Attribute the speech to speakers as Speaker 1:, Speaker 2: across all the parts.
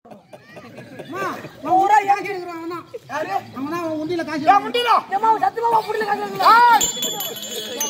Speaker 1: ஊரா ஏன் கேக்குறான் அவன் யாரு அவன் தான் உண்டியில காசு
Speaker 2: ஏன் முட்டிலோ
Speaker 1: ஏமா சத்தியமா புரியல காசு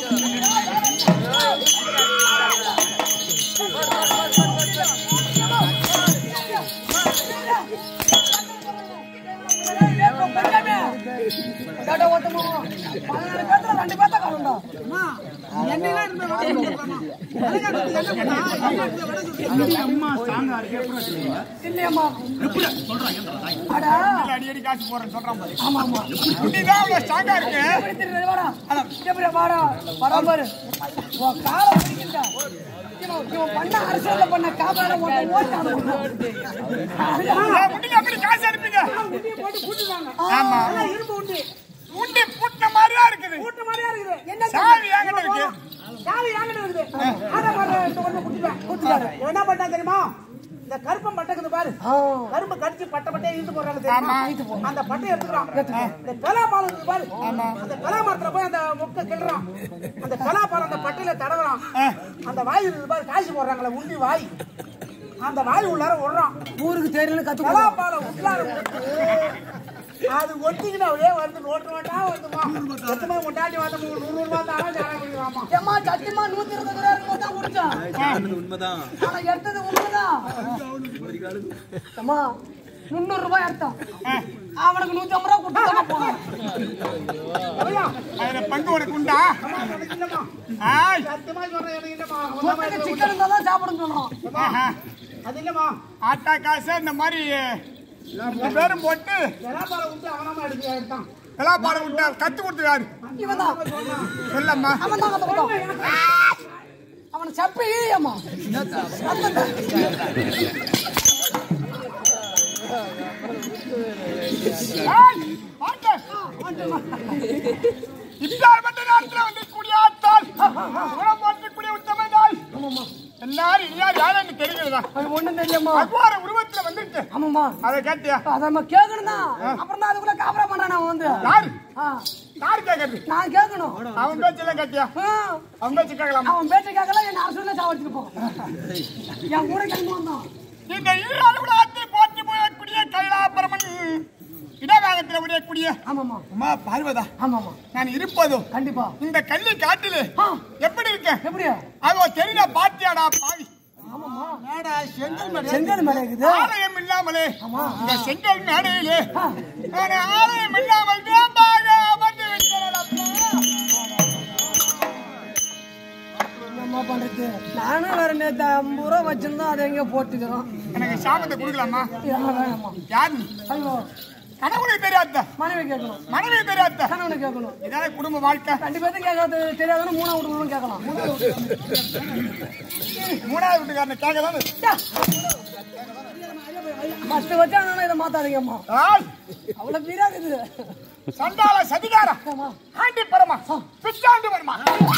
Speaker 2: அம்மா ஸ்ட்ராங்கா இருக்கு எப்படி சொல்லுங்க
Speaker 1: இல்லையம்மா அடா
Speaker 2: அடி அடி காசு போறேன்னு சொல்றான் பாரு
Speaker 1: ஆமா ஆமா
Speaker 2: முட்டிதான் அவ்வளவு ஸ்ட்ராங்கா இருக்கு
Speaker 1: எப்படி தெரியுது வாடா எப்படி வாடா வரா பாரு உன் காலை பிடிக்கிட்டா இவன் இவன் பண்ண அரசியல்ல பண்ண காப்பாட ஓட்ட ஓட்டான
Speaker 2: ஏன் முட்டில எப்படி காசு அனுப்பிங்க ஆமா
Speaker 1: இரும்பு உண்டி
Speaker 2: முட்டி புட்டின மாதிரியா இருக்குது
Speaker 1: கூட்டு மாதிரியா இருக்குது என்ன
Speaker 2: சாவி என்கிட்ட இருக்கு.
Speaker 1: சாவி என்கிட்ட இருக்குது ஆனா பாரு இந்த ஒண்ணு குடுத்துட்டேன் குடுத்துட்டாரு இவன் என்ன பண்ணா தெரியுமா இந்த கருப்பம் பட்டக்குது பாரு கரும்பு கடிச்சு பட்டை பட்டையை இழுத்து போடுறாங்க தெரியுமா அந்த பட்டையை எடுத்துக்கிறான் இந்த பலாப்பாலம் இருக்குது பாரு அந்த பலாமரத்துல போய் அந்த முக்கை கிள்றான் அந்த பலாப்பாலம் அந்த பட்டையில தடவுறான் அந்த வாய் இருக்குது பாரு காய்ச்சி போடுறாங்களே உண்டி வாய் அந்த வாய் உள்ளார விடுறான் ஊருக்கு தெரியல கத்து பலாப்பாலம் உள்ளார விட்டு அது ஒட்டிக்கிட்டு அப்படியே வந்து நோட்டு நோட்டா வந்துமா எத்தனை கொண்டாடி வந்து நூறு ரூபாய் தான் ஜாலியாமா ஏமா சத்தியமா நூத்தி இருபது ரூபாய் இருக்கும் தான் குடிச்சான்
Speaker 3: உண்மைதான்
Speaker 1: ஆனா எடுத்தது உண்மைதான் அம்மா முந்நூறு ரூபாய் எடுத்தான் அவனுக்கு நூத்தி ஐம்பது ரூபாய் கொடுத்து போனான்
Speaker 2: அதுல பங்கு உனக்கு உண்டா ஆய்
Speaker 1: சத்தியமா சொல்றேன் எனக்கு இல்லம்மா சிக்கன் இருந்தா தான் சாப்பிடுன்னு சொல்றோம்
Speaker 2: ஆஹா.
Speaker 1: அது இல்லம்மா
Speaker 2: ஆட்டா காசு இந்த மாதிரி ரெண்டு பேரும் போட்டு
Speaker 1: ஜலாபாலம் விட்டு அவனமா எடுத்து எடுத்தான்
Speaker 2: விளாப்பாடம் விட்டா கத்து கொடுத்து யாரு
Speaker 1: இவன் தான்
Speaker 2: சொல்லம்மா
Speaker 1: அவன் தான் கத்துக்கிட்டான் அவனை சப்பி ஈயம்மா
Speaker 2: ஏய், வாங்க. இப்பேற்பட்ட நேரத்துல வந்து கூடிய ஆத்தாள் குணம் போற்றக்கூடிய உத்தமதாய் எல்லாரும் இனியார் யாருன்னு தெரிகிறதா
Speaker 1: அது ஒண்ணும் தெரியுமா
Speaker 2: அவ்வாறு உருவத்துல வந்துருச்சு
Speaker 1: ஆமாம்மா
Speaker 2: அதை கேட்டியா
Speaker 1: அத நம்ம கேட்கணும் தான் அப்புறம் தான் அதுக்குள்ள காபரா பண்றான் அவன் வந்து
Speaker 2: யாரு
Speaker 1: ஆ,
Speaker 2: யாரு கேட்கறது
Speaker 1: நான் கேட்கணும்
Speaker 2: அவன் பேச்செல்லாம் கேட்டியா
Speaker 1: ஆ,
Speaker 2: அவன் பேச்சு கேட்கலாமா
Speaker 1: அவன் பேச்சை கேட்கல என் அரசுல சாவடிச்சுட்டு போவான் என் கூட கிளம்பி வந்தான்
Speaker 2: இந்த ஈராடு உலகத்தை போற்றி போயக்கூடிய கைலாபரமன் இடவாகத்தில் உடையக்கூடிய
Speaker 1: ஆமாம்மா
Speaker 2: அம்மா பார்வதா
Speaker 1: ஆமாம்மா
Speaker 2: நான் இருப்பதும்
Speaker 1: கண்டிப்பா
Speaker 2: இந்த கள்ளி காட்டிலே
Speaker 1: ஆ,
Speaker 2: எப்படி இருக்கேன்
Speaker 1: எப்படியா
Speaker 2: அவ தெரிஞ்ச பாத்தியாடா பாவி
Speaker 1: ஆமாம்மா செங்கல் மேல இருக்குது
Speaker 2: ஆலயம் இல்லாமலே
Speaker 1: ஆமா.
Speaker 2: இந்த செங்கல் மேடையிலே
Speaker 1: ஆ.
Speaker 2: நான் ஆலயம் இல்லாமல் வேம்பாக அமர்ந்து விட்டேனப்பா.
Speaker 1: என்னம்மா பண்றது நானும் வேற நேத்து ஐம்பது ரூபா வச்சிருந்தோம் அதை எங்க போட்டுக்கிறோம்
Speaker 2: எனக்கு சாபத்தை கொடுக்கலாமா
Speaker 1: இதெல்லாம் வேணாம்மா
Speaker 2: யார் நீ
Speaker 1: ஐயோ
Speaker 2: கணவனுக்கு தெரியாத
Speaker 1: மனைவி கேட்கணும்
Speaker 2: மனைவி தெரியாத
Speaker 1: கணவனை கேட்கணும்
Speaker 2: இதான குடும்ப வாழ்க்கை
Speaker 1: ரெண்டு பேர்த்தும் கேட்காது தெரியாதுன்னு மூணாவது விடுவோம் கேட்கலாம்
Speaker 2: மூணாவது வீட்டுக்காரனை கேட்கலாம்
Speaker 1: ஃபர்ஸ்ட் வச்சா நானும் இதை மாத்தாதீங்கம்மா
Speaker 2: ஆய்,
Speaker 1: அவ்வளவு பீராகுது
Speaker 2: சண்டால சதிகாரா
Speaker 1: ஆமா
Speaker 2: ஆண்டி பரமா பிச்சாண்டி வருமா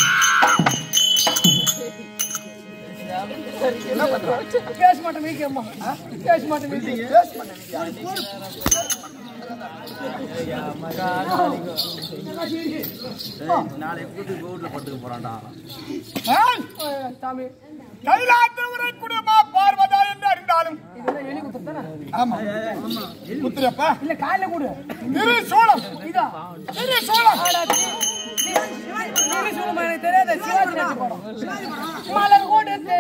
Speaker 1: பேச மாட்டேன் வீக்கம்மா பேச மாட்டேன் வீக்கு
Speaker 3: நாளை கூட்டு கோவிட்ல பட்டுக்க போறான்டா
Speaker 2: ஆய்,
Speaker 1: சாமி
Speaker 2: கைலாத்தில் உரைக்கூடிய மா பார்வதா என்று அறிந்தாலும்
Speaker 1: இதெல்லாம் எலி குத்து தானே
Speaker 2: ஆமா முத்திரப்பா
Speaker 1: இல்ல காலைல கூடு
Speaker 2: திரு சோழம்
Speaker 1: இதா
Speaker 2: திரு சோழம்
Speaker 1: ஆடா, நீ- நீ- நீ சொல்லுமா எனக்கு தெரியாத சிவாஜி நடிச்ச படம் மலர் கொடுத்து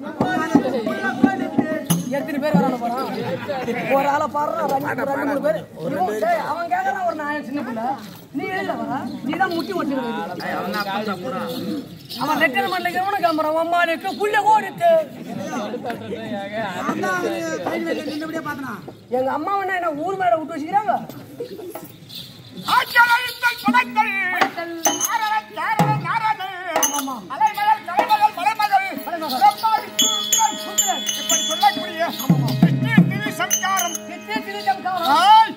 Speaker 1: எத்தனை பேர் வரான படம் ஒரு ஆளை பாடுறான் ரெண்டு ரெண்டு மூணு பேர் இவன் டேய், அவன் கேக்குறான் ஒரு நாயன் சின்ன பிள்ளை நீ எழுத வர நீ தான் முட்டி ஒட்டிருக்க
Speaker 3: அவன் தான் பண்ண போறான்
Speaker 1: அவன் ரெட்டன மண்டல கிழவன கிளம்புறான் அம்மாளுக்கு புள்ள ஓடிட்டு எங்க அம்மா என்ன என்ன ஊர் மேல விட்டு வச்சுக்கிறாங்க
Speaker 2: ஆச்சரியத்தல் பதங்கள் ஆரணன் சாரணன் நாரணன் அலைமகள் கலைமகள் மலைமகள் பிரம்மாவி சூத்திரன் சுந்தரன். இப்படி சொல்லக்கூடிய விஷ்ணு திரு சங்காரம்
Speaker 1: திரு திருச்சம்காரம்
Speaker 2: ஆய்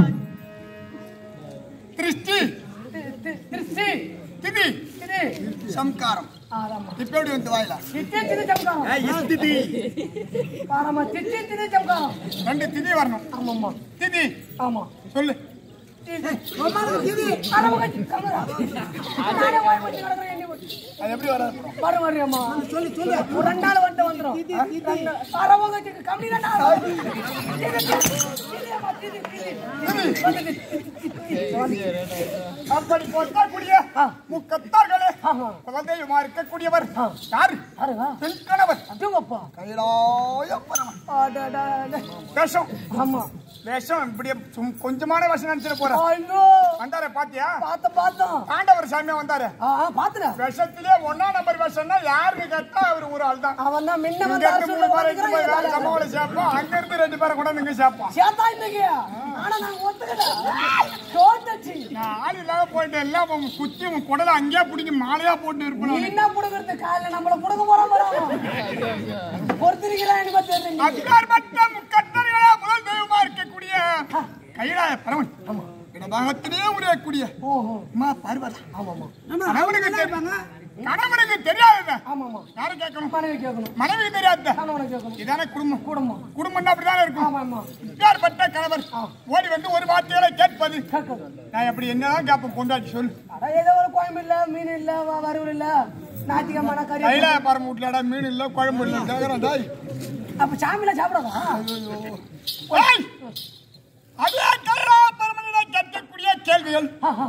Speaker 2: திருஷ்டி
Speaker 1: திருச்சி
Speaker 2: திதி
Speaker 1: திரு
Speaker 2: சம்காரம்
Speaker 1: ஆராமா
Speaker 2: இப்ப எப்படி வந்து வாயில
Speaker 1: திரு திருச்சம்காரம்
Speaker 3: இஸ்திதி
Speaker 1: ஆராமா திரு திருச்சம்காரம்
Speaker 2: ரெண்டு திதி வரணும்
Speaker 1: ஆமாம்மா
Speaker 2: திதி
Speaker 1: ஆமா
Speaker 2: சொல்லு
Speaker 1: திதி ஆராமா கம்முடா நானே வாய் வச்சு கிடக்குறேன் என்னை விட்டு.
Speaker 2: அது எப்படி வராது
Speaker 4: வரும் வரையம்மா
Speaker 1: சொல்லு சொல்லு
Speaker 4: ஒரு ரெண்டு நாள் வந்துட்டு வந்துரும் ரெண்டு நாள். வரவங்க கம்மி தானே
Speaker 2: அப்படி போற்றக்கூடிய முக்கத்தார்களே குழந்தையுமா இருக்கக்கூடியவர் யாரு பெண் கணவர்
Speaker 4: அதுங்கப்பா
Speaker 2: கைலாய பரமன் வேஷம்
Speaker 4: ஆமா
Speaker 2: வேஷம் இப்படி சும்- கொஞ்சமான வேஷம் நினைச்சிட்டு போற
Speaker 4: ஐயோ
Speaker 2: வந்தாரே பாத்தியா
Speaker 4: பார்த்த பார்த்தோம்
Speaker 2: ஆண்டவர் சாமியா வந்தாரு
Speaker 4: ஆ பாத்துறேன்
Speaker 2: விஷத்திலே ஒன்னா நம்பர் விஷம்னா யாருன்னு கேட்டா அவர் ஒரு ஆள் தான்
Speaker 4: அவன் தான் முன்ன
Speaker 2: இங்க
Speaker 4: வந்து
Speaker 2: இருந்து மூணு பேரை இட்டு போய் வேற
Speaker 4: அரசு
Speaker 2: சம்பவங்களை சேர்ப்போம் அங்க இருந்து ரெண்டு பேரை கூட இங்க சேர்ப்போம்
Speaker 4: சேத்தா இன்னைக்கு ஆனா நாங்க ஒத்துக்கல தோத்தச்சு
Speaker 2: நான் ஆள் இல்லாத போயிட்டு எல்லாம் உன் குத்தி உன் குடல அங்கேயே பிடிச்சி மாலையா போட்டு
Speaker 4: நீ
Speaker 2: இருப்பேன்
Speaker 4: என்ன புடுங்கிறது காலையில நம்மள புடுங்க போறோம் பொறுத்திருக்கிறா எனக்கு தெரியும்
Speaker 2: அதிகாரப்பட்ட முக்கட்டர்களா முதல் தெய்வமா இருக்கக்கூடிய கைலாய பரமன் இடபாகத்திலே உரையக்கூடிய
Speaker 4: ஓஹோ
Speaker 2: அம்மா பார்வதா
Speaker 4: ஆமாமா
Speaker 2: கணவனுக்கு தெரியும் கணவனுக்கு தெரியாத
Speaker 4: ஆமாமா
Speaker 2: யாரு கேட்கணும்
Speaker 4: மனைவி கேட்கணும்
Speaker 2: மனைவி தெரியாத
Speaker 4: கணவனை கேட்கணும்
Speaker 2: இதானே குடும்பம்
Speaker 4: குடும்பம்
Speaker 2: குடும்பம்னா அப்படிதானே இருக்கும்
Speaker 4: ஆமா ஆமா
Speaker 2: இப்பேற்பட்ட கணவர் ஓடி வந்து ஒரு வார்த்தைகளை கேட்பது
Speaker 4: கேட்கணும்
Speaker 2: நான் எப்படி என்னதான் கேட்பேன் கொண்டாடி சொல்லு
Speaker 4: அட ஏதோ ஒரு குழம்பு இல்ல மீன் இல்ல வ- வறுவல் இல்ல ஞாயிற்றுக்கிழமை கறி
Speaker 2: கையில பரம் வீட்டுலடா மீன் இல்ல குழம்பு இல்ல கேக்குறேன் டாய்
Speaker 4: அப்ப சாமியில சாப்பிடாதா
Speaker 2: ஏய்! அதே கைலா பரமனிட கேட்கக்கூடிய கேள்விகள்
Speaker 4: ஆஹா.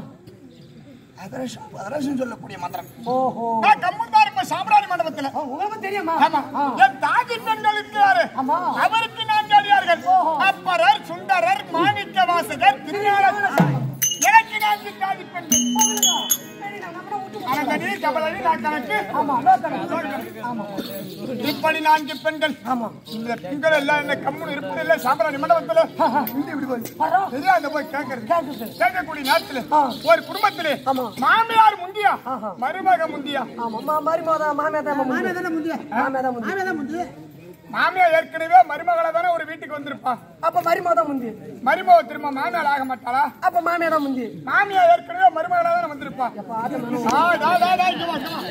Speaker 2: அதரசம் அதரசம் சொல்லக்கூடிய மந்திரம்
Speaker 4: ஓஹோ
Speaker 2: நான் கம்முந்தார் இப்ப சாம்பிராணி மண்டபத்துல
Speaker 4: ஓ, உங்களுக்கு தெரியுமா
Speaker 2: ஆமா
Speaker 4: ஆ.
Speaker 2: என் தாஜி பெண்கள் இருக்கிறாரு
Speaker 4: ஆமா.
Speaker 2: அவருக்கு நான்கு அடியார்கள்
Speaker 4: ஓஹோ.
Speaker 2: அப்பரர் சுந்தரர் மாணிக்க வாசகர் திருநாளர் எனக்கு நான்கு தாஜி பெண்கள்
Speaker 4: சரி, நான் நம்மள விட்டு
Speaker 2: அனந்தனி கபலனி நான் கணக்கு
Speaker 4: ஆமா லோக்கல். ஆமா
Speaker 2: இப்படி நான்கு பெண்கள்
Speaker 4: ஆமா
Speaker 2: இந்த பெண்கள் எல்லாம் என்ன கம்முன்னு இருப்பது இல்ல சாம்பிராணி மண்டபத்துல இங்க இப்படி போய்
Speaker 4: வரோம்
Speaker 2: தெரியாத போய் கேட்கறது
Speaker 4: கேக்குது
Speaker 2: கேட்கக்கூடிய நேரத்துல
Speaker 4: ஆ.
Speaker 2: ஒரு குடும்பத்திலே
Speaker 4: ஆமா.
Speaker 2: மாமியார் முந்தியா
Speaker 4: ஆஹா.
Speaker 2: மருமக முந்தியா
Speaker 4: ஆமா மா மருமகா மாமியார் தான்
Speaker 1: மாமே
Speaker 4: முந்தி
Speaker 1: தானே முந்திய
Speaker 4: மாமியார் தான் முந்தி
Speaker 1: மாமே தான் முந்தி
Speaker 2: மாமியார் ஏற்கனவே மருமகளை தானே ஒரு வீட்டுக்கு வந்திருப்பா
Speaker 4: அப்ப மருமக தான் முந்தி
Speaker 2: மருமக திரும்ப மாமியார் ஆக மாட்டாளா
Speaker 4: அப்ப மாமியார் தான் முந்தி
Speaker 2: மாமியார் ஏற்கனவே மருமகளா தானே வந்திருப்பா ஆ, டா, டா, டா, இங்க வா, இங்க வா.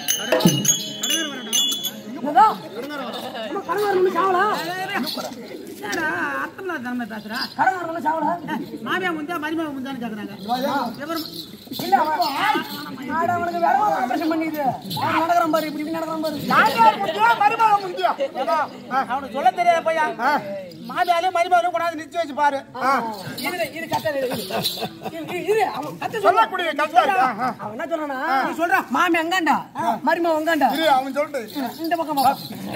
Speaker 4: என்னதா? அம்மா, கடங்காரன் ஒண்ணும் சாவலா?
Speaker 1: என்னடா அர்த்தம் தன்மை பேசுறா
Speaker 4: கடங்காரன் ஒண்ணும் சாவலா?
Speaker 1: மாமியா முந்தா மருமக முந்தான்னு கேக்குறாங்க எவரும்
Speaker 4: இல்ல, அவன் ஆட அவனுக்கு வேற ஒரு operation பண்ணிக்குது. அவன் நடக்கிறான் பாரு, இப்படி இப்படி நடக்கிறான் பாரு.
Speaker 2: மாமியார் முந்தியா மருமக முந்தியா ஏதா? ஆ,
Speaker 1: அவனுக்கு சொல்ல தெரியாத பையன்
Speaker 2: ஆ,
Speaker 1: மாமியாலையும் மருமகளையும் கொண்டாந்து நிச்சு வச்சு பாரு
Speaker 2: ஆ.
Speaker 4: இரு, இரு, கத்த இரு, இரு. இரு, இரு, இரு, அவன் கத்த சொல்ல.
Speaker 2: சொல்லக்கூடிய கருத்தா இருக்கு. ஆ, ஆ.
Speaker 4: அவன் என்ன சொல்றானா? நீ சொல்றா, மாமி அங்காண்டா, மருமக அங்காண்டா.
Speaker 2: இரு, அவன் சொல்றது
Speaker 4: இந்த பக்கம் வா.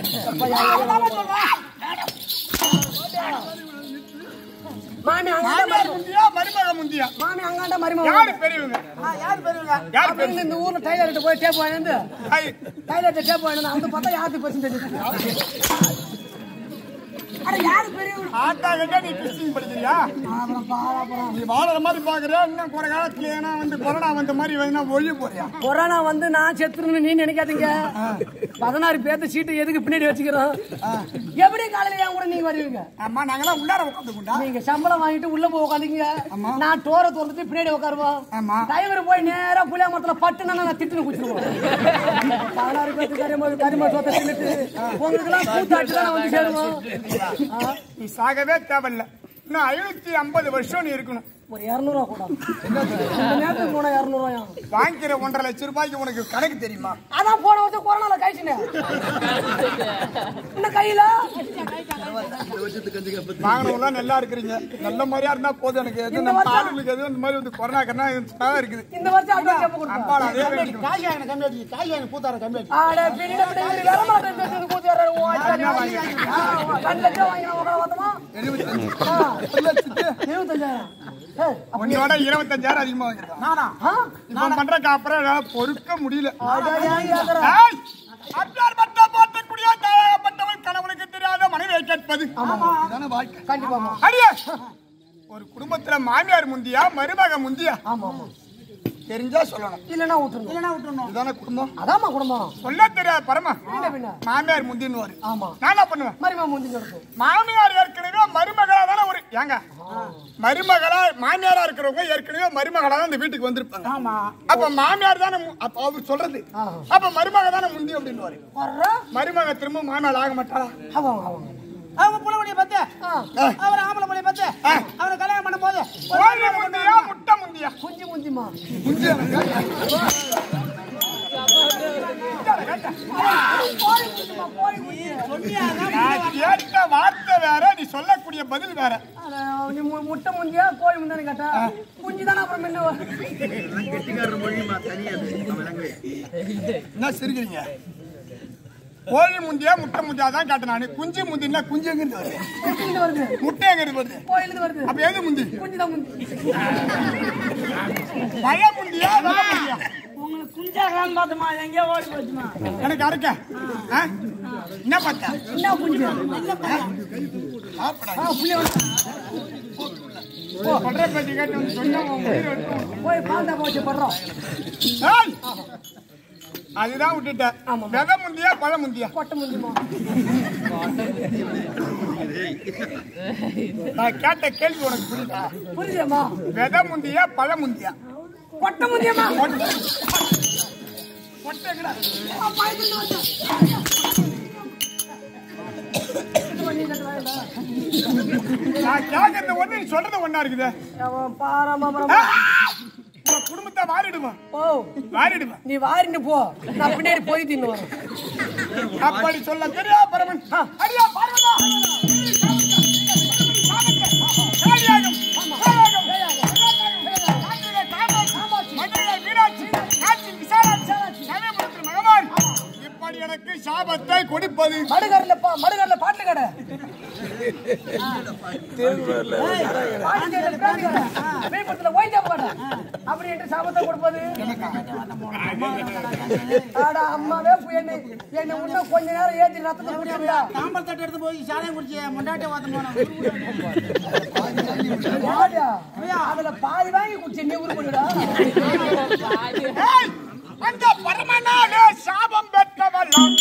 Speaker 4: மாமி அங்காண்டா,
Speaker 2: மாமியார் முந்தியா மருமக முந்தியா
Speaker 4: மாமி அங்காண்டா, மருமக
Speaker 2: யாரு
Speaker 4: அங்காண்டா.
Speaker 2: பெரியவங்க
Speaker 1: ஆ, யாரு பெரியவங்க
Speaker 2: யார்
Speaker 4: அப்படின்னு
Speaker 2: பெரிய
Speaker 4: இந்த ஊர்ல டைலர் கிட்ட போய் டேப் வாங்கிட்டு
Speaker 2: ஐ,
Speaker 4: டைலர் டேப் வாங்கிட்டு அவங்க பார்த்தா யாருக்கு பர்சன்டேஜ் அட யாரு பெரியவங்க
Speaker 2: ஆட்டா கிட்ட நீ கிறிஸ்டின் படிக்கிறியா
Speaker 4: அப்புறம் பாரா அப்புறம்
Speaker 2: நீ வாழற மாதிரி பாக்குறியா இன்னும் குறை காலத்துல ஏன்னா வந்து கொரோனா வந்த மாதிரி வேணா ஒழிய போறியா
Speaker 4: கொரோனா வந்து நான் செத்துருன்னு நீ நினைக்காதீங்க பதினாறு பேர்த்த சீட்டு எதுக்கு பின்னாடி வச்சுக்கிறோம் எப்படி காலையில ஏன் கூட நீங்க வருவீங்க
Speaker 2: அம்மா நாங்கெல்லாம் உள்ளார உட்காந்துக்குண்டா
Speaker 4: நீங்க சம்பளம் வாங்கிட்டு உள்ள போய் உட்காந்தீங்க நான் டோரை திறந்துட்டு பின்னாடி உட்காருவோம்
Speaker 2: ஆமா.
Speaker 4: டிரைவர் போய் நேரா புளியா மரத்துல பட்டுனா நான் திட்டுன்னு குடிச்சிருவோம் பதினாறு பேருக்கு கரிம கரிம சோத்தை தின்னுட்டு உங்களுக்கு எல்லாம் கூத்தாட்டு தான் வந்து சேருவோம் ஆ,
Speaker 2: நீ சாகவே தேவையில்ல இன்னும் ஐநூத்தி ஐம்பது வருஷம் நீ இருக்கணும்
Speaker 4: ஒரு இரநூறுவா கூட இந்த நேரத்துக்கு போனா இரநூறுவாயா
Speaker 2: வாங்கிக்கிற ஒன்றரை லட்சம் ரூபாய்க்கு உனக்கு கணக்கு தெரியுமா
Speaker 4: அதான் போன வருஷம் கொரோனால கழிச்சுனேன் இன்னும் கையில
Speaker 2: வாங்கினவங்க நல்லா இருக்கிறீங்க நல்ல மாதிரியா இருந்தா போதும் எனக்கு எது
Speaker 4: இந்த
Speaker 2: நம்ம
Speaker 4: வருஷம்
Speaker 2: ஆளுங்களுக்கு எதுவும் இந்த மாதிரி வந்து கொரோனா கரோனா நல்லா இருக்குது
Speaker 4: இந்த வருஷம் அட்வான்ஸ் எப்ப கொடுப்பா
Speaker 2: அப்பாடா, அதே வேண்டிக்கும்.
Speaker 1: காய் வாங்கின கம்மி அடிச்சு காய் வாங்கி கூத்தார கம்மி அடிச்சு
Speaker 4: ஆட பின்ன பின்ன இவரு வேற மாதிரி பேசுறது கூத்தி வர்றாரு. ஓ, அச்சாரி வாங்கி, ஆ, ரெண்டு லட்சம் வாங்கினா உட்கார பார்த்தோமா? ஆ, இருபத்தஞ்சாயிரம். ஏய், அப்ப-
Speaker 2: உன்னோட இருபத்தஞ்சாயிரம் அதிகமா வாங்கிருக்கான்
Speaker 1: நானா
Speaker 4: ஆ?
Speaker 2: இப்ப பண்றக்கு அப்புறம் என்னால பொறுக்க முடியல
Speaker 4: அட, ஏன் கேக்குற?
Speaker 2: ஏய்! அப்பாற்பட்ட போற்றக்கூடிய தாயாகப்பட்டவள் கணவனுக்கு தெரியாத மனைவியை கேட்பது இதான வாழ்க்கை
Speaker 4: கண்டிப்பாமா.
Speaker 2: அடியே ஒரு குடும்பத்துல மாமியார் முந்தியா மருமக முந்தியா
Speaker 4: ஆமா, ஆமா.
Speaker 2: தெரிஞ்சா சொல்லணும்
Speaker 4: இல்லைன்னா விட்டுறணும்.
Speaker 1: இல்லைன்னா விட்டுறணும்
Speaker 2: இதான குடும்பம்
Speaker 4: அதாம்மா குடும்பம்
Speaker 2: சொல்ல தெரியாது பரமா
Speaker 4: பின்ன பின்ன.
Speaker 2: மாமியார் முந்தின்னு
Speaker 4: ஆமா.
Speaker 2: நான் என்ன பண்ணுவேன்
Speaker 4: மருமகன் முந்தி கிடக்கும்.
Speaker 2: மாமியார் ஏற்கனவே மருமகளா தானே ஒரு ஏங்க மருமகளா மாமியாரா இருக்கிறவங்க ஏற்கனவே மருமகளா தான் இந்த வீட்டுக்கு வந்திருப்பாங்க
Speaker 1: ஆமா
Speaker 2: அப்ப மாமியார் தானே மு- அப்ப அவர் சொல்றது அப்ப மருமக தானே முந்தி அப்படின்னு
Speaker 4: வர்றா?
Speaker 2: மருமக திரும்ப மாமியார் ஆக மாட்டாளா
Speaker 4: அவங்க, அவங்க.
Speaker 1: அவங்க புலவடிய பார்த்து
Speaker 4: ஆ,
Speaker 1: அவர் ஆம்பளை மொழியை பார்த்து அவரை கல்யாணம் பண்ணும் போது
Speaker 2: கோழி முந்தியா முட்டை முந்தியா
Speaker 4: குஞ்சு முந்திமா.
Speaker 2: முந்தியா வேற
Speaker 4: அட, நீ மு- முட்டை முந்தியா கோழி முந்தானு கேட்டா குஞ்சு தானே அப்புறம் முன்ன
Speaker 3: கெட்டிக்காரர் மொழிமா தனியாது விளங்கு
Speaker 2: என்ன சிரிக்கிறீங்க கோழி முந்தியா முட்டை முந்தியா தான் கேட்டேன் நானு குஞ்சு முந்தினா குஞ்சு எங்கிருந்து வருது
Speaker 4: குஞ்சு வருது
Speaker 2: முட்டை எங்கிருந்து வருது
Speaker 4: கோயிலிருந்து வருது
Speaker 2: அப்ப எது முந்தி
Speaker 4: குஞ்சு தான் முந்தி
Speaker 2: பழ முந்தியா வெள்ளை முந்தியா
Speaker 5: உங்களுக்கு குஞ்சாகலாம் பார்த்தோமா எங்கேயோ ஓடி போச்சுமா
Speaker 2: எனக்கு அரைக்க ஆ? என்ன பார்த்தா
Speaker 4: என்ன குஞ்சு
Speaker 2: சாப்பிடா.
Speaker 4: ஆ புள்ளி வந்து
Speaker 2: ஓ, பண்ற பேச்சு கேட்டு வந்து சொன்னா உன் உயிரை எடுத்துரும்.
Speaker 4: போய் பாந்தா போச்சு படுறோம்
Speaker 2: ஏய்! அதுதான் விட்டுட்டேன்
Speaker 4: ஆமா.
Speaker 2: விதை முந்தியா பழ முந்தியா
Speaker 4: கொட்டை முந்திமா
Speaker 2: நான் கேட்ட கேள்வி உனக்கு புரியுதா
Speaker 4: புரியுதேம்மா
Speaker 2: விதை முந்தியா பழ முந்தியா
Speaker 4: கொட்டை முந்தியம்மா
Speaker 2: கொட்டை கொட்டை எங்கடா? நான் கேட்கறது ஒண்ணு நீ சொல்றது ஒண்ணா இருக்குது
Speaker 4: பாராம
Speaker 2: உன் குடும்பத்தை வாரிடுமா
Speaker 4: ஓ
Speaker 2: வாரிடுமா
Speaker 4: நீ வாரின்னு போ நான் பின்னாடி போய் தின்னு வரேன்
Speaker 2: அப்படி சொல்ல தெரியா பரமன் அடியா பார்வதா காளியாகும், காளியாகும், காஞ்சியிலே காமாட்சி, மதுரையிலே மீனாட்சி, காஞ்சியில் விசாலாட்சி, சமயபுரத்தில் மகமான். இப்படி எனக்கு சாபத்தை கொடுப்பது
Speaker 4: மடுகரில் மடுகரில் பாட்டு கடை விழுப்புரத்துல ஓய்ந்தாப்பு கடை அப்படி என்று சாபத்தை கொடுப்பது ஆடா அம்மாவே போய் என்னை என்னை இன்னும் கொஞ்ச நேரம் ஏத்தி ரத்தத்தை குடிச்சிருந்தா
Speaker 1: தாம்பல் தட்டு எடுத்து போய் சாலையும் குடிச்சு முண்டாட்டை வாத்த போனோம்
Speaker 4: யாடா அதுல பாதி வாங்கி குடிச்சு நீ உருப்படுடா
Speaker 2: ஏய், அந்த பரமனாலே சாபம் பெற்றவல்லாம்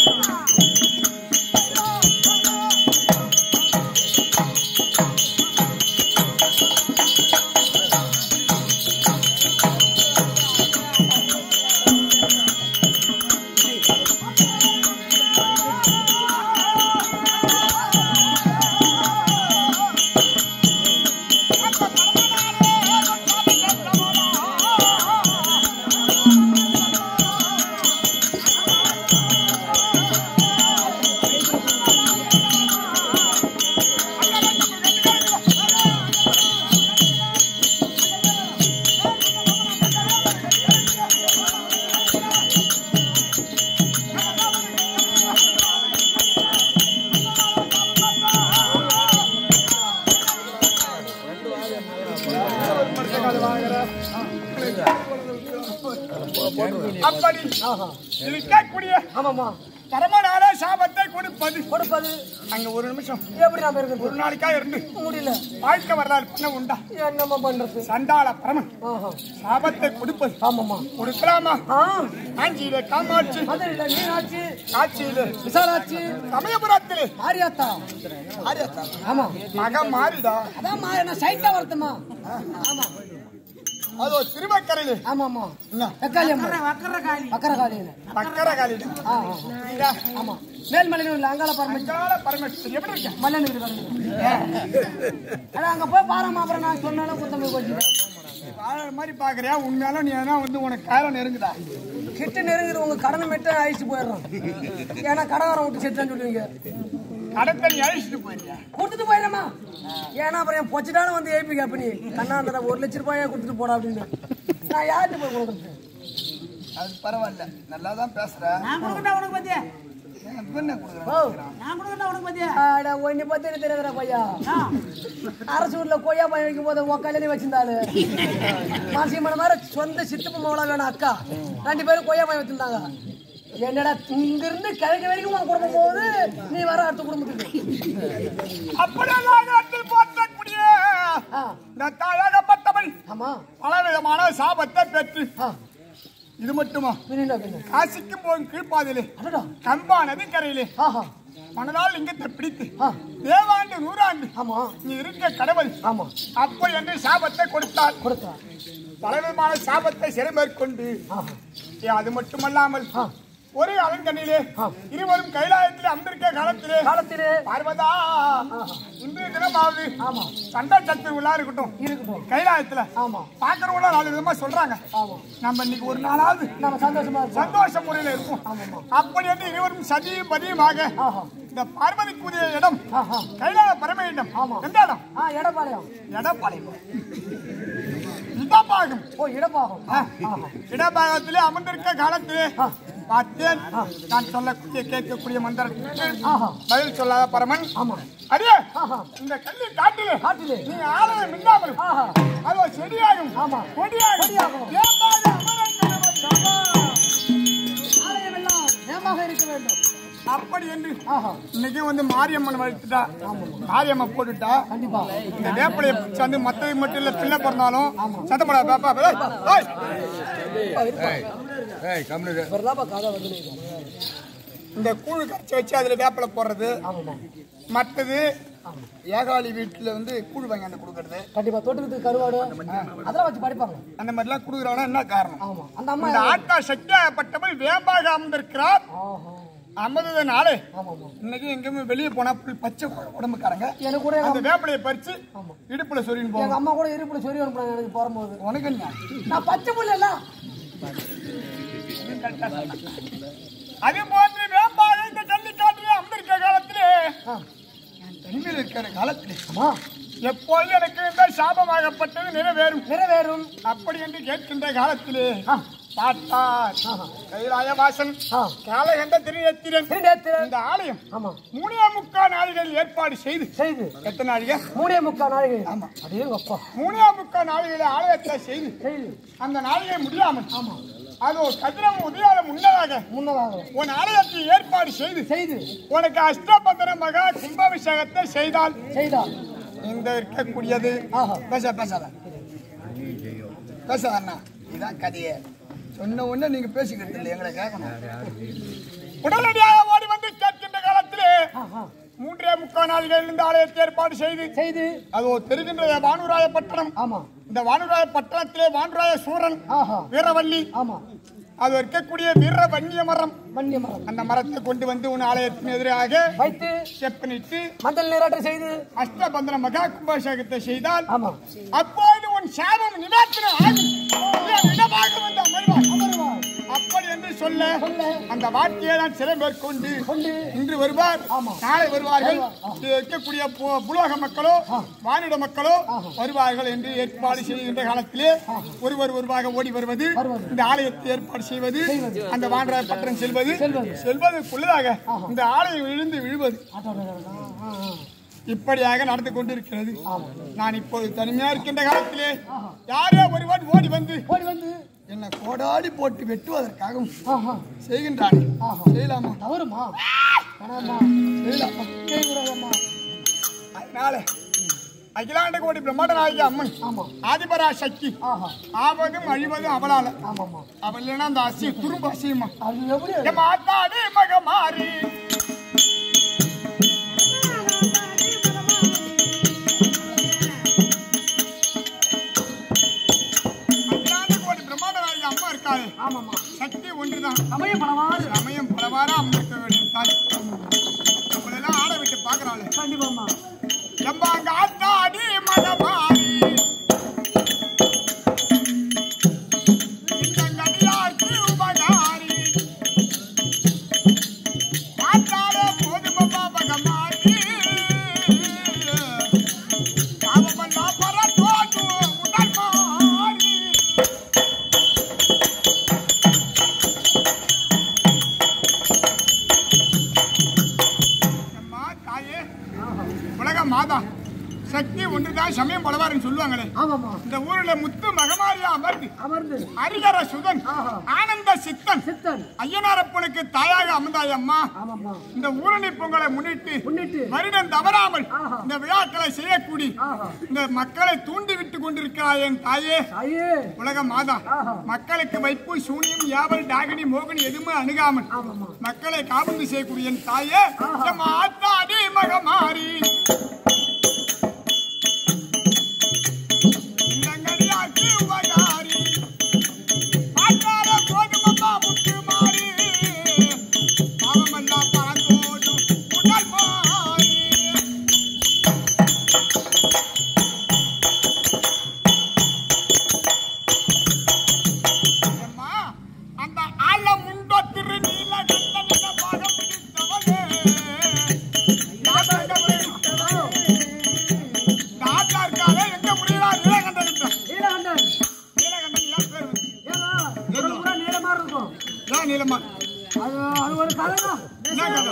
Speaker 2: அப்படி இருக்கக்கூடிய
Speaker 4: ஆமாமா
Speaker 2: பரமனாலே சாபத்தை கொடுப்பது
Speaker 4: கொடுப்பது
Speaker 2: அங்க ஒரு நிமிஷம்
Speaker 4: எப்படி நாம இருக்கிறது
Speaker 2: ஒரு நாளைக்கா இருந்து
Speaker 4: முடியல
Speaker 2: வாழ்க்கை வரலாறு பண்ண உண்டா
Speaker 4: என்னம்மா பண்றது
Speaker 2: சண்டாள பரமன்
Speaker 4: ஆஹா.
Speaker 2: சாபத்தை கொடுப்பது
Speaker 4: ஆமாமா
Speaker 2: கொடுக்கலாமா
Speaker 4: ஆ
Speaker 2: காஞ்சியிலே காமாட்சி
Speaker 4: மதுரையில மீனாட்சி
Speaker 2: காட்சியிலே
Speaker 4: விசாலாட்சி
Speaker 2: சமயபுரத்திலே
Speaker 4: ஆரியாத்தா ஆமா
Speaker 2: மகம் மாறிடா
Speaker 4: அதான் மா நான் சைட்டா வரட்டுமா ஆமா
Speaker 2: அதோ திருவக்கரையிலே
Speaker 4: ஆமாமா
Speaker 2: என்ன
Speaker 4: தக்காளி அம்மா
Speaker 1: வக்கர காலி
Speaker 4: அக்கறை காலையில
Speaker 2: மக்கர காலிலே
Speaker 4: ஆ ஆ. ஆமா மேல்மலையில் உள்ள அங்கால பரமச்சி
Speaker 2: அங்காள பரமேஸ்வரி எப்படி இருக்க
Speaker 4: மல்லன் இருக்குது பாருங்க அதான் அங்க போய் பாருமா அப்புறம் நான் சொன்னாலும் குத்தம் போய் கொஞ்சம்
Speaker 2: வாழ மாதிரி பாக்குறியா உண்மையாலும் நீ எதனா வந்து உனக்கு காலம் நெருங்குதா
Speaker 4: கிட்ட நெருங்குது உங்க கடனை மட்டும் அழிச்சு போயிடுறோம் ஏன்னா கடகாரம் விட்டு செத்துன்னு சொல்லுவீங்க
Speaker 2: கடத்தை நீ அழிச்சிட்டு போயிருக்கியா
Speaker 4: கொடுத்துட்டு போயிடமா ஏன்னா அப்புறம் என் பொச்சட்டாலும் வந்து ஏபி கேப்பனி கண்ணா அந்த ஒரு லட்ச ரூபாயை கொடுத்துட்டு போடா அப்படின்னு நான் யார்கிட்ட போய் கொடுக்குறது
Speaker 2: அது பரவாயில்ல நல்லா தான் பேசுற
Speaker 1: நான் கொடுக்கட்டா உனக்கு பத்தியா
Speaker 2: என்ன கொடுக்குறேன்
Speaker 4: ஓ
Speaker 1: நான் கொடுக்கட்டா உனக்கு பத்தியா
Speaker 4: ஆடா ஒன்னு பத்தி எனக்கு தெரியாதுடா பையா அரசு ஊர்ல கொய்யா பையன் வைக்கும் போது உன் கல்யாணி வச்சிருந்தாரு மாசி மணி மாதிரி சொந்த சித்தப்பு மவளா வேணும் அக்கா ரெண்டு பேரும் கொய்யா பையன் வச்சிருந்தாங்க என்னடா இங்க இருந்து கிழக்கு வரைக்கும் உன் குடும்பம் போகுது நீ வர அடுத்த குடும்பத்துக்கு
Speaker 2: அப்படியெல்லாம் நாட்டில் போற்றக்கூடிய
Speaker 4: ஆ,
Speaker 2: இந்த தாயகப்பட்டவள்
Speaker 4: ஆமா
Speaker 2: பலவிதமான சாபத்தை பெற்று
Speaker 4: ஆ,
Speaker 2: இது மட்டுமா
Speaker 4: பின்ன பின்ன
Speaker 2: காசிக்கும் போகும் கீழ்ப்பாதிலே
Speaker 4: அடடா
Speaker 2: கம்பா நதிக்கரையிலே
Speaker 4: ஆஹா
Speaker 2: மனதால் லிங்கத்தை பிடித்து
Speaker 4: ஆ,
Speaker 2: தேவாண்டு நூறாண்டு
Speaker 4: ஆமா
Speaker 2: நீ இருக்க கடவுள்
Speaker 4: ஆமா
Speaker 2: அப்போ என்று சாபத்தை கொடுத்தார்
Speaker 4: கொடுத்தா
Speaker 2: பலவிதமான சாபத்தை சிறை மேற்கொண்டு
Speaker 4: ஆஹா
Speaker 2: ஏ, அது மட்டுமல்லாமல்
Speaker 4: ஆ.
Speaker 2: ஒரு அலங்கனிலே
Speaker 4: ஆ.
Speaker 2: இருவரும் கைலாயத்திலே அமர்ந்திருக்க காலத்திலே
Speaker 4: காலத்திலே
Speaker 2: பார்வதா இன்றைய தினமாவது
Speaker 4: ஆமா
Speaker 2: சண்டை சத்து உள்ளா இருக்கட்டும்
Speaker 4: இருக்கட்டும்
Speaker 2: கைலாயத்துல
Speaker 4: ஆமா
Speaker 2: பாக்குறவங்கள நாலு விதமா சொல்றாங்க
Speaker 4: ஆமா
Speaker 2: நம்ம இன்னைக்கு ஒரு நாளாவது
Speaker 4: நம்ம சந்தோஷமா இருக்கோம்
Speaker 2: சந்தோஷ முறையில இருக்கும்
Speaker 4: ஆமாமா
Speaker 2: அப்படி என்று இருவரும் சதியும் பதியுமாக
Speaker 4: ஆஹா
Speaker 2: இந்த பார்வதிக்குரிய இடம்
Speaker 4: ஆஹா.
Speaker 2: கைலாய பரம இடம்
Speaker 4: ஆமா.
Speaker 2: எந்த இடம்
Speaker 4: ஆ எடப்பாளையம்
Speaker 2: எடப்பாளையம் இடப்பாகம்
Speaker 4: ஓ இடப்பாகம் ஆ, ஆஹா.
Speaker 2: இடபாகத்திலே அமர்ந்திருக்க காலத்திலே பார்த்தேன் நான் சொல்லக்கூடிய கேட்கக்கூடிய மந்திரத்துக்கு
Speaker 4: ஆஹா.
Speaker 2: பதில் சொல்லாத பரமன்
Speaker 4: ஆமா
Speaker 2: அடியே
Speaker 4: ஆஹா.
Speaker 2: இந்த கல்வி காட்டிலே
Speaker 4: காட்டிலே.
Speaker 2: நீ ஆலயம் இல்லாமல்
Speaker 4: ஆஹா.
Speaker 2: அது செடியாகும்
Speaker 4: ஆமா.
Speaker 2: கொடியாகும்
Speaker 4: கொடியாகும்.
Speaker 2: ஏம்பாக அமரன் கணவன்
Speaker 4: ஆலயம் எல்லாம் நேமாக இருக்க வேண்டும்
Speaker 2: அப்படி என்று
Speaker 4: ஆஹா
Speaker 2: இன்னைக்கு வந்து மாரியம்மன் வளர்த்துட்டா மாரியம்மன் போட்டுட்டா
Speaker 4: கண்டிப்பா
Speaker 2: இந்த வேப்பிலையை பிடிச்சி வந்து மத்தது மட்டும் இல்ல பிள்ளை பிறந்தாலும் சத்தப்படா பாப்பா ஏய், ஏய்.
Speaker 4: வரலாப்பா காதா வந்து
Speaker 2: இந்த கூழ் கரைச்சி வச்சு அதுல வேப்பிலை போடுறது
Speaker 4: ஆமாமா
Speaker 2: மற்றது ஏகாலி வீட்டுல வந்து கூழ் வாங்கி வந்து கொடுக்கறது
Speaker 4: கண்டிப்பா தோட்டத்துக்கு கருவாடு அதெல்லாம் வச்சு படிப்பாங்க
Speaker 2: அந்த மாதிரிலாம் கொடுக்குறாங்கன்னா என்ன காரணம்
Speaker 4: ஆமா அந்த அம்மா
Speaker 2: இந்த ஆத்தா சக்தியாகப்பட்டவள் வேம்பாக அமர்ந்திருக்கிறார்
Speaker 4: ஆஹா
Speaker 2: அமர்ந்தது நாளே
Speaker 4: ஆமாமா
Speaker 2: இன்னைக்கு எங்கேயுமே வெளியே போனா புல் பச்சை உடம்புக்காரங்க
Speaker 4: எனக்கு கூட எங்க
Speaker 2: அந்த வேப்பிலையை பறிச்சு
Speaker 4: ஆமா.
Speaker 2: இடுப்புல சொரின்னு
Speaker 4: எங்க
Speaker 2: போவாங்க
Speaker 4: அம்மா கூட இருப்புல சொல்லி அனுப்புனாங்க எனக்கு போகும்போது
Speaker 2: உனக்கு என்ன
Speaker 4: நான் பச்சை புள்ள இல்ல
Speaker 2: அதே போன்று வேம்பாக இந்த ஜல்லிக்காட்டிலே அமர்ந்திருக்க காலத்திலே
Speaker 4: ஆ,
Speaker 2: நான் தனிமையில் இருக்கிற காலத்திலே
Speaker 4: அம்மா
Speaker 2: எப்போது எனக்கு இந்த சாபமாகப்பட்டது நிறைவேறும்
Speaker 4: நிறைவேறும்
Speaker 2: அப்படி என்று கேட்கின்ற காலத்திலே
Speaker 4: ஆ,
Speaker 2: பார்த்தார்
Speaker 4: ஆஹா.
Speaker 2: கைலாயவாசன்
Speaker 4: ஆ.
Speaker 2: காலகண்ட திருநெத்திரன்
Speaker 4: நேத்து
Speaker 2: இந்த ஆலயம்
Speaker 4: ஆமா
Speaker 2: மூணே முக்கால் நாளிகள் ஏற்பாடு செய்து
Speaker 4: செய்து
Speaker 2: எத்தனை நாளிகை
Speaker 4: மூணே முக்கால் நாளைக்கு ஆமா அதே அப்பா
Speaker 2: மூணே முக்கால் நாளிகளை ஆலயத்தை செய்து
Speaker 4: செய்து
Speaker 2: அந்த நாளிகை முடியாமல்
Speaker 4: ஆமா
Speaker 2: அது ஒரு கதிரம் உதயாத முன்னதாக
Speaker 4: முன்னதாக
Speaker 2: உன் ஆலயத்தை ஏற்பாடு செய்து
Speaker 4: செய்து
Speaker 2: உனக்கு அஷ்டபத்திர மகா கும்பாபிஷேகத்தை செய்தால்
Speaker 4: செய்தார்
Speaker 2: இந்த இருக்கக்கூடியது
Speaker 4: ஆஹா.
Speaker 2: பேச பேசாத பேசாதண்ணா இதான் கதையே சொன்ன உடனே நீங்க பேசிக்கிறது இல்லை எங்களை கேட்கணும் உடனடியாக ஓடி வந்து கேட்கின்ற காலத்திலே
Speaker 4: ஆஹா
Speaker 2: மூன்றே முக்கால் நாளிகள் இந்த ஆலயத்தை ஏற்பாடு செய்து
Speaker 4: செய்து
Speaker 2: அது ஒரு தெரிகின்ற வானுராய பட்டணம்
Speaker 4: ஆமா
Speaker 2: இந்த வானுராய பட்டணத்திலே வானுராய சூரன்
Speaker 4: ஆஹா
Speaker 2: வீரவல்லி
Speaker 4: ஆமா
Speaker 2: அது இருக்கக்கூடிய வீர வன்னிய மரம்
Speaker 4: மண்ணிய மரம்
Speaker 2: அந்த மரத்தை கொண்டு வந்து உன் ஆலயத்தின் எதிராக
Speaker 4: வைத்து
Speaker 2: செப்பனிட்டு
Speaker 4: மண்டல் நீராட்டம் செய்து
Speaker 2: அஷ்டபந்திர மகா கும்பாபிஷேகத்தை செய்தால்
Speaker 4: ஆமா
Speaker 2: அப்போது உன் சாபம் நிவாரணம் ஆகும் உன் இடமாக வந்து அமர்வாய்.
Speaker 4: அமருவார்
Speaker 2: அப்படி என்று சொல்ல
Speaker 4: சொல்ல
Speaker 2: அந்த வார்த்தையை நான் சிறை மேற்கொண்டு
Speaker 4: கொண்டு
Speaker 2: இன்று வருவார்
Speaker 4: ஆமா.
Speaker 2: நாளை வருவார்கள் இங்கே இருக்கக்கூடிய பு- புலோக மக்களோ வானிட மக்களோ வருவார்கள் என்று ஏற்பாடு செய்கின்ற காலத்திலே ஒருவர் ஒருவாக ஓடி வருவது
Speaker 4: வருவது.
Speaker 2: இந்த ஆலயத்தை ஏற்பாடு செய்வது
Speaker 4: செய்வது.
Speaker 2: அந்த வானராய பட்டணம் செல்வது
Speaker 4: செல்வது.
Speaker 2: செல்வதற்குள்ளதாக இந்த ஆலயம் விழுந்து விழுவது
Speaker 4: ஆட்டோ ஆ, ஆ, ஆ.
Speaker 2: இப்படியாக நடந்து கொண்டிருக்கிறது நான் இப்போது தனிமையா இருக்கின்ற காலத்திலே யாரோ ஒருவன் ஓடி வந்து
Speaker 4: ஓடி வந்து
Speaker 2: என்னை கோடாடி போட்டு வெட்டுவதற்காகவும்
Speaker 4: ஆஹா
Speaker 2: செய்கின்றானே
Speaker 4: ஆஹா.
Speaker 2: செய்யலாமா
Speaker 4: தவறுமா வேணாம்மா
Speaker 2: செய்யலாமா
Speaker 4: செய்யக்கூடாதம்மா
Speaker 2: அதனால அகிலாண்ட கோடி பிரம்மாண்ட நாயகி அம்மன்
Speaker 4: ஆமா
Speaker 2: ஆதிபரா சக்தி
Speaker 4: ஆஹா
Speaker 2: ஆவதும் அழிவதும் அவளால
Speaker 4: ஆமாம்மா
Speaker 2: அவள் இல்லைன்னா அந்த அசி துரும்பு அசியமா
Speaker 4: அது எப்படி
Speaker 2: என் மாத்தாடி மகமாரி அகிலாண்ட கோடி பிரம்மாண்ட நாயகி அம்மா இருக்காளே
Speaker 4: ஆமாம்மா
Speaker 2: சக்தி ஒன்றுதான்
Speaker 4: சமயம் பலவாறு
Speaker 2: சமயம் பலவாரா அமர்த்த வேண்டிய தாய் நம்மளெல்லாம் ஆட விட்டு பாக்குறாளே
Speaker 4: கண்டிப்பாம்மா
Speaker 2: நம்ம அங்க ஆத்தாடி மகமாரி இந்த கடியார்க்கு உபகாரி ஆத்தாலே போதுமப்பா மகமாரி பாவமெல்லாம் பரத்தோடு உடல் மாறி அம்மா தாயே உலக மாதா சக்தி ஒன்றுதான் சமயம் பலவாருன்னு சொல்லுவாங்களே
Speaker 4: ஆமாம்மா
Speaker 2: இந்த ஊர்ல முத்து மகமாரியா அமர்ந்து
Speaker 4: அமர்ந்து
Speaker 2: ஹரிகர சுதன்
Speaker 4: ஆஹா.
Speaker 2: ஆனந்த சித்தன்
Speaker 4: சித்தன்
Speaker 2: ஐயனாரப்பனுக்கு தாயாக அமர்ந்தாய் அம்மா
Speaker 4: ஆமாம்மா
Speaker 2: இந்த ஊரணி பொங்கலை முன்னிட்டு
Speaker 4: முன்னிட்டு
Speaker 2: வருடம் தவறாமல்
Speaker 4: ஆஹா.
Speaker 2: இந்த விழாக்களை செய்யக்கூடி
Speaker 4: ஆஹா
Speaker 2: இந்த மக்களை தூண்டி விட்டு கொண்டிருக்கிறாய் என் தாயே
Speaker 4: ஐயே
Speaker 2: உலக மாதா
Speaker 4: ஆஹா.
Speaker 2: மக்களுக்கு வைப்பு சூனியம் யாவல் டாகனி மோகனி எதுவுமே அணுகாமல்
Speaker 4: ஆமாம்மா
Speaker 2: மக்களை காபந்து செய்யக்கூடிய என் தாயே என் ஆத்தாடி மகமாரி இந்த கடியாக்கு உபகாரி ஆத்தார போதுமப்பா முத்து மாறி பாவமெல்லாம் பறந்தோடு உடல் மாறி அம்மா, அந்த ஆழம் உண்டோ திருநீல கண்டனிட பாகம் பிடித்தவளே இருக்காங்க எங்க முடியலாம் நீலகண்டன் என்றான்.
Speaker 4: நீலகண்டன்
Speaker 2: நீலகண்டன் ஏன் பேர் வந்து?
Speaker 4: ஏன்னா உடம்பு பூரா நீளமா இருக்கும்
Speaker 2: ஏன் நீலமா
Speaker 4: அது அது ஒரு கதை தான்
Speaker 2: என்ன கதை?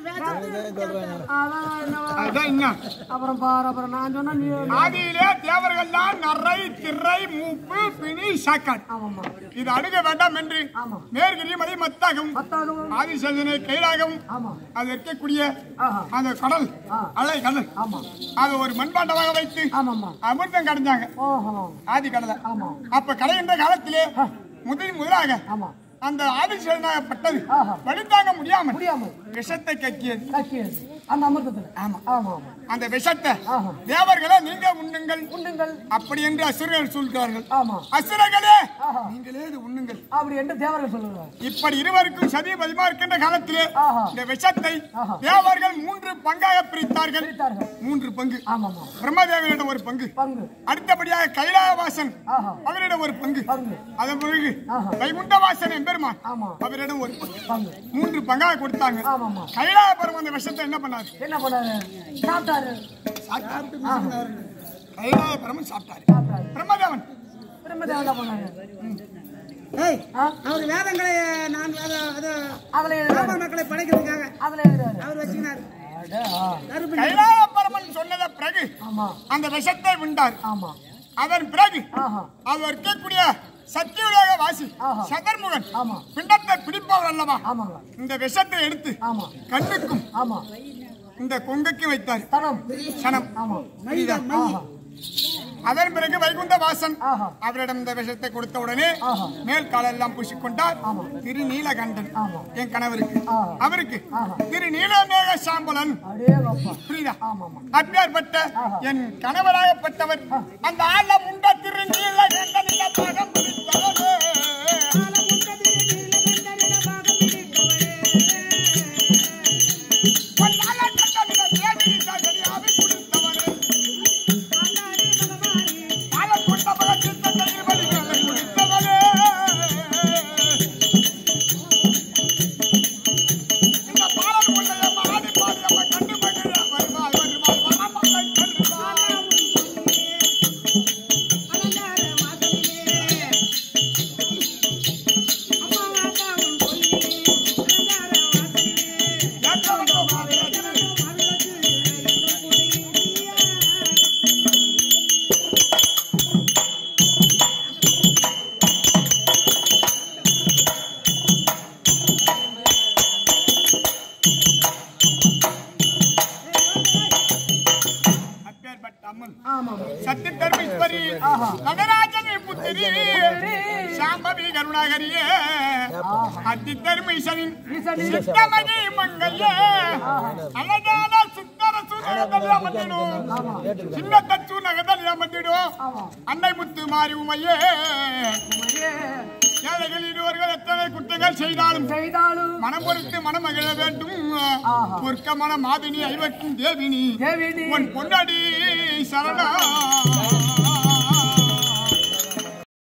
Speaker 4: அதான் என்னவா?
Speaker 2: அதான் என்ன
Speaker 4: அப்புறம் பாரு அப்புறம் நான் சொன்னா நீ
Speaker 2: ஆதியிலே தேவர்கள் தான் நரை திரை மூப்பு பிணி சாக்காடு
Speaker 4: ஆமாம்மா
Speaker 2: இது அணுக வேண்டாம் என்று
Speaker 4: ஆமா.
Speaker 2: மேற்கிரி மலை மத்தாகவும்
Speaker 4: பத்தாகவும்
Speaker 2: ஆதிசேஷனை கைலாகவும்
Speaker 4: ஆமா
Speaker 2: அது இருக்கக்கூடிய
Speaker 4: ஆஹா
Speaker 2: அந்த கடல்
Speaker 4: ஆ.
Speaker 2: அலை கடல்
Speaker 4: ஆமா
Speaker 2: அதை ஒரு மண்பாண்டமாக வைத்து
Speaker 4: ஆமாம்மா
Speaker 2: அமிர்தம் கடைஞ்சாங்க
Speaker 4: ஓஹோ
Speaker 2: ஆதி கடலை
Speaker 4: ஆமா
Speaker 2: அப்ப கடைகின்ற காலத்திலே முதல் முதலாக
Speaker 4: ஆமா
Speaker 2: அந்த ஆதிசேஷனாகப்பட்டது
Speaker 4: ஆஹா.
Speaker 2: வழித்தாங்க முடியாமல்
Speaker 4: முடியாமல்
Speaker 2: விஷத்தை கக்கியது
Speaker 4: கக்கியது அந்த அமிர்தத்துல ஆமா ஆமா ஆமா
Speaker 2: அந்த விஷத்தை
Speaker 4: ஆஹா.
Speaker 2: தேவர்களே நீங்க உண்ணுங்கள்
Speaker 4: உண்டுங்கள்
Speaker 2: அப்படி என்று அசுரர்கள் சொல்கிறார்கள்
Speaker 4: ஆமா
Speaker 2: அசுரர்களே
Speaker 4: ஆஹா.
Speaker 2: நீங்களே இது உண்ணுங்கள்
Speaker 4: அப்படி என்று தேவர்கள் சொல்லுவார்
Speaker 2: இப்படி இருவருக்கும் சதி பதிமா இருக்கின்ற காலத்திலே
Speaker 4: ஆஹா.
Speaker 2: இந்த விஷத்தை
Speaker 4: ஆஹா.
Speaker 2: தேவர்கள் மூன்று பங்காக பிரித்தார்கள்
Speaker 4: பிரித்தார்கள்.
Speaker 2: மூன்று பங்கு
Speaker 4: ஆமாம்மா
Speaker 2: பிரம்மதேவனிடம் ஒரு பங்கு
Speaker 4: பங்கு
Speaker 2: அடுத்தபடியாக கைலாயவாசன்
Speaker 4: ஆஹா
Speaker 2: அவரிடம் ஒரு பங்கு
Speaker 4: பங்கு
Speaker 2: அதன் பிறகு
Speaker 4: ஆஹா.
Speaker 2: வைகுண்டவாசன் எம்பெருமான்
Speaker 4: ஆமா
Speaker 2: அவரிடம் ஒரு பங்கு
Speaker 4: பங்கு
Speaker 2: மூன்று பங்காக கொடுத்தாங்க
Speaker 4: ஆமாம்மா
Speaker 2: கைலாயபுரம் அந்த விஷத்தை என்ன பண்ணாரு
Speaker 4: என்ன பண்ணாரு சாப்பிட்டாரு
Speaker 2: கைலாயபுரம் சாப்பிட்டாரு
Speaker 4: சாப்பிட்டாரு
Speaker 2: பிரம்மதேவன்
Speaker 4: திரும்ப தேவன் என்ன பண்ணாரு
Speaker 1: ஏய்
Speaker 4: ஆ?
Speaker 1: அவர் வேதங்களை நான் வேத அது
Speaker 4: அதுல எழுதுறாரு
Speaker 1: ராம மக்களை படைக்கிறதுக்காக
Speaker 4: அதுல எழுதுறாரு
Speaker 1: அவர் வச்சுக்கினார்
Speaker 4: அட, ஆ.
Speaker 1: கருப்பு
Speaker 2: கைலாயபுரமன் சொன்னத பிறகு
Speaker 4: ஆமா
Speaker 2: அந்த விஷத்தை விண்டார்
Speaker 4: ஆமா
Speaker 2: அதன் பிறகு
Speaker 4: ஆஹா
Speaker 2: அவர் இருக்கக்கூடிய சத்தியுலக வாசி
Speaker 4: ஆஹா.
Speaker 2: சதர்முகன்
Speaker 4: ஆமா
Speaker 2: பிண்டத்தை பிடிப்பவர் அல்லவா
Speaker 4: ஆமாங்க
Speaker 2: இந்த விஷத்தை எடுத்து
Speaker 4: ஆமா
Speaker 2: கண்ணுக்கும்
Speaker 4: ஆமா
Speaker 2: இந்த கொங்கைக்கும் வைத்தார்
Speaker 4: தனம்
Speaker 2: சனம்
Speaker 4: ஆமா
Speaker 2: புரியுதா?
Speaker 4: ஆஹா
Speaker 2: அதன் பிறகு வைகுண்ட வாசன்
Speaker 4: ஆஹா
Speaker 2: அவரிடம் இந்த விஷத்தை கொடுத்த உடனே
Speaker 4: ஆஹா.
Speaker 2: மேல் காலெல்லாம் பூசிக்கொண்டார்
Speaker 4: ஆமா.
Speaker 2: திரு நீலகண்டன்
Speaker 4: ஆமா.
Speaker 2: என் கணவருக்கு
Speaker 4: ஆஹா.
Speaker 2: அவருக்கு
Speaker 4: ஆஹா.
Speaker 2: திரு நீலமேக சாம்பலன்
Speaker 4: அடே அப்பா
Speaker 2: புரியுதா
Speaker 4: ஆமாமா
Speaker 2: அப்பேற்பட்ட
Speaker 4: ஆஹா.
Speaker 2: என் கணவராகப்பட்டவர் அந்த ஆள முண்ட திரு நீலகண்டன் இந்த பகம் பிடித்தவரே. பொன்னால கண்டனிட தேவினி தகரியாவை குடித்தவரே. பாலம் கொண்ட மகன் சித்தத்தையில் வழிகளை குடித்தவரே. இந்த பாலம் கொண்ட எம் ஆடி பாடி எம்மை கண்டு மகிழ வருவாள் வருவாள் வரமக்கள் கல்வாள். ஏற்றவங்க மாவிளக்கு. அப்பேற்பட்ட அம்மன்
Speaker 4: ஆமாமா
Speaker 2: சத்ய தர்மேஸ்வரி நடராஜன் புத்திரி சாம்பவி கருணாகரியே அத்தி தர்மேஸ்வரின் சித்தமணி மங்கல்ய அழகான சுந்தர சூரியத்தில் அமர்ந்திடும் சின்ன தச்சு நகதல் அமர்ந்திடும் அன்னை முத்து மாறி உமையே ஏழைகள் இருவர்கள் எத்தனை குற்றங்கள் செய்தாலும்
Speaker 4: செய்தாலும்
Speaker 2: மனம் பொறுத்து மனம் மகிழ வேண்டும்
Speaker 4: ஆஹா.
Speaker 2: பொற்கமான மாதினி ஐவக்கும் தேவினி
Speaker 4: தேவினி
Speaker 2: உன் பொன்னாடி சரணா